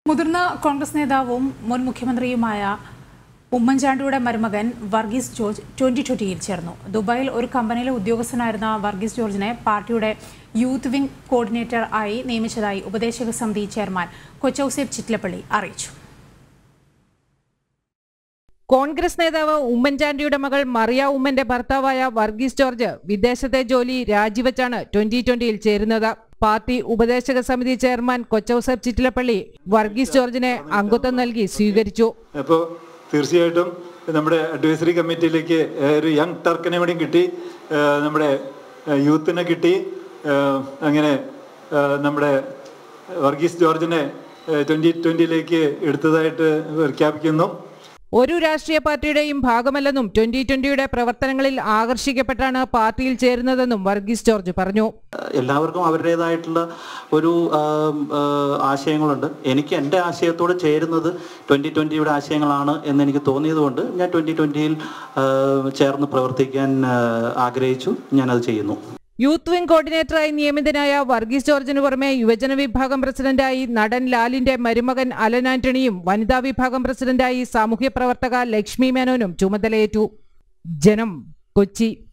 മുതിർന്ന കോൺഗ്രസ് നേതാവും മുൻ മുഖ്യമന്ത്രിയുമായ ഉമ്മൻചാണ്ടിയുടെ മരുമകൻ വർഗീസ് ജോർജ് ട്വന്റി ട്വന്റിയിൽ ചേർന്നു ദുബായിൽ ഒരു കമ്പനിയിലെ ഉദ്യോഗസ്ഥനായിരുന്ന വർഗീസ് ജോർജിനെ പാർട്ടിയുടെ യൂത്ത് വിംഗ് കോർഡിനേറ്റർ ആയി നിയമിച്ചതായി ഉപദേശക സമിതി ചെയർമാൻ കൊച്ചൌസേബ് ചിറ്റ്ലപ്പള്ളി അറിയിച്ചു കോൺഗ്രസ് നേതാവ് ഉമ്മൻചാണ്ടിയുടെ മകൾ മറിയ ഉമ്മന്റെ ഭർത്താവായ വർഗീസ് ജോർജ് വിദേശത്തെ ജോലി രാജിവെച്ചാണ് ട്വന്റി ട്വന്റിയിൽ ചേരുന്നത് പാർട്ടി ഉപദേശക സമിതി ചെയർമാൻ കൊച്ചൌസഫ് ചിറ്റിലപ്പള്ളി വർഗീസ് ജോർജിനെ അംഗത്വം നൽകി സ്വീകരിച്ചു അപ്പോൾ തീർച്ചയായിട്ടും നമ്മുടെ അഡ്വൈസറി കമ്മിറ്റിയിലേക്ക് ഏഹ്, ഒരു യങ് ടർക്കിനെ കൂടിയും കിട്ടി ഏഹ്, നമ്മുടെ ഏഹ്, യൂത്തിനെ കിട്ടി ഏഹ്, അങ്ങനെ ഏഹ്, നമ്മുടെ വർഗീസ് ജോർജിനെ ട്വൻ്റി ട്വൻ്റിയിലേക്ക് എടുത്തതായിട്ട് പ്രഖ്യാപിക്കുന്നു ഒരു രാഷ്ട്രീയ പാർട്ടിയുടെയും ഭാഗമല്ലെന്നും ട്വന്റി ട്വന്റിയുടെ പ്രവർത്തനങ്ങളിൽ ആകർഷിക്കപ്പെട്ടാണ് പാർട്ടിയിൽ ചേരുന്നതെന്നും വർഗീസ് ജോർജ് പറഞ്ഞു എല്ലാവർക്കും അവരുടേതായിട്ടുള്ള ഒരു ആം, ആ, ആശയങ്ങളുണ്ട് എനിക്ക് എൻ്റെ ആശയത്തോട് ചേരുന്നത് ട്വൻ്റി ട്വൻ്റിയുടെ ആശയങ്ങളാണ് എന്ന് എനിക്ക് തോന്നിയതുകൊണ്ട് ഞാൻ ട്വൻ്റി ട്വൻ്റിയിൽ ചേർന്ന് പ്രവർത്തിക്കാൻ ആ, ആഗ്രഹിച്ചു ഞാനത് ചെയ്യുന്നു യൂത്ത് വിംഗ് കോർഡിനേറ്ററായി നിയമിതനായ വർഗീസ് ജോർജിന് പുറമെ യുവജന വിഭാഗം പ്രസിഡന്റായി നടൻ ലാലിന്റെ മരുമകൻ അലൻ ആന്റണിയും വനിതാ വിഭാഗം പ്രസിഡന്റായി സാമൂഹ്യ പ്രവർത്തക ലക്ഷ്മി മേനോനും ചുമതലയേറ്റു ജനം കൊച്ചി